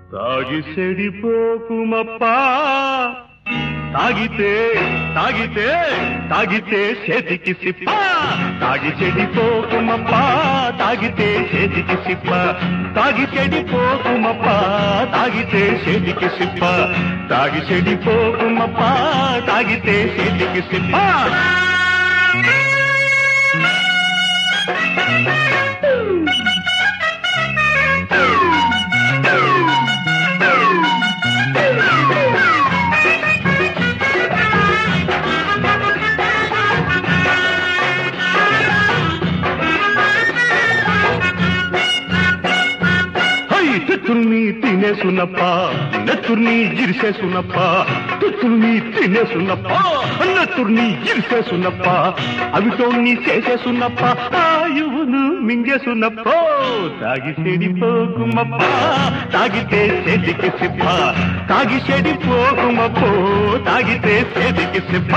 తాగి చెడిపోకుమప్పా తాగితే తాగితే తాగితే చేతికి సిప్ప తాగి చెడిపోకుమప్పా తాగితే చేతికి సిప్ప తాగి చెడిపోకుమప్పా తాగితే చేతికి సిప్ప తాగి చెడిపోకుమప్పా తాగితే చేతికి సిప్ప హై తుత్తుల్ని తినేసున్నప్ప నెత్తుర్ని ఇరిసేసున్నప్ప తుత్తుల్ని తినేసున్నప్ప నెత్తుర్ని ఇరిసేసున్నప్ప అవిటోన్ని చేసేసున్నప్ప ఆయువును మింగేసున్నప్ప తాగి చెడిపోకుమప్ప తాగితే చేతికి సిప్ప తాగి చెడిపోకుమప్పో తాగితే చేతికి సిప్ప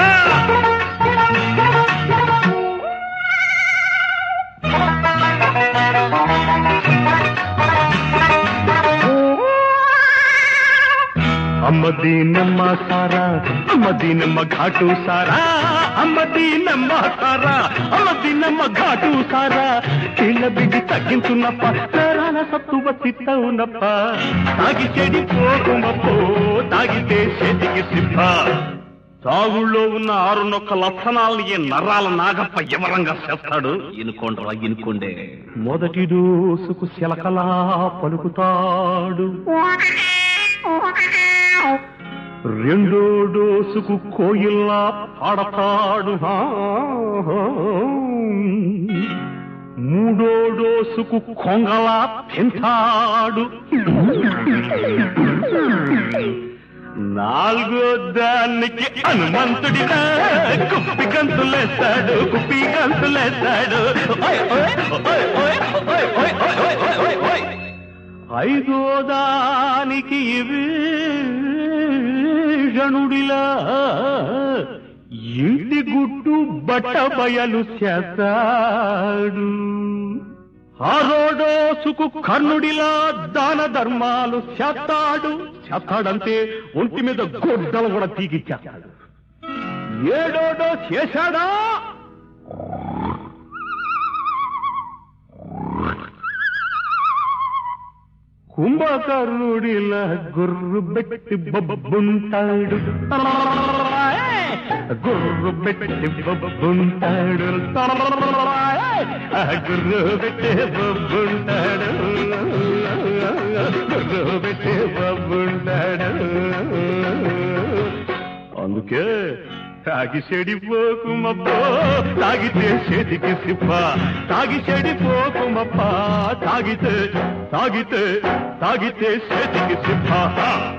అమ్మ దీనమ్మ సారా అమ్మ దీనమ్మ ఘాటు సారా అమ్మ దీనమ్మ సారా అమ్మ దీనమ్మ ఘాటు సారా కీళ్ళ బిడ్డి తగ్గించున్నప్ప నరాల సత్తువ చిత్తవునప్ప తాగి చెడి పోకుమప్పో తాగితే చేతికి సిప్ప తాగుళ్ళో ఉన్న ఆరు నొక్క లక్షణాలని ఈ నరాల నాగప్ప ఎవరంగా చేస్తాడు ఇనుకోండ్రా ఇనుకోండే మొదటి దోసుకు శిలకలా పలుకుతాడు రెండో డోసుకు కోయిల్లా పాడతాడు హా, హా. మూడో డోసుకు కొంగలా తింటాడు నాలుగో దానికి హనుమంతుడిగా కుప్పి గంతులేస్తాడు కుప్పి గంతులేస్తాడు ఓయ్, ఓయ్, ఓయ్, ఓయ్, ఓయ్, ఓయ్, ఓయ్, ఓయ్, ఓయ్, ఓయ్, ఓయ్. ఐదో దానికి గణుడిలా ఇంటి గుట్టు బట్ట బయలు చేస్తాడు ఆరోడోసుకు కర్ణుడిలా దాన ధర్మాలు చేస్తాడు చేస్తాడంటే ఒంటి మీద గొడ్డలు కూడా తీగిచ్చేస్తాడు ఏడోడో చేశాడా కుంభకర్ణుడిలా గుర్రు పెట్టి బొబ్బుంటాడు గుర్రు పెట్టి బొబ్బుంటాడు గుర్రు పెట్టి బొబ్బుంటాడు గుర్రు పెట్టి బొబ్బుంటాడు అందుకే తాగి చెడిపోకుమప్ప తాగితే చేతికి సిప్ప తాగి చెడిపోకుమప్ప తాగితే తాగితే తాగితే చేతికి సిప్ప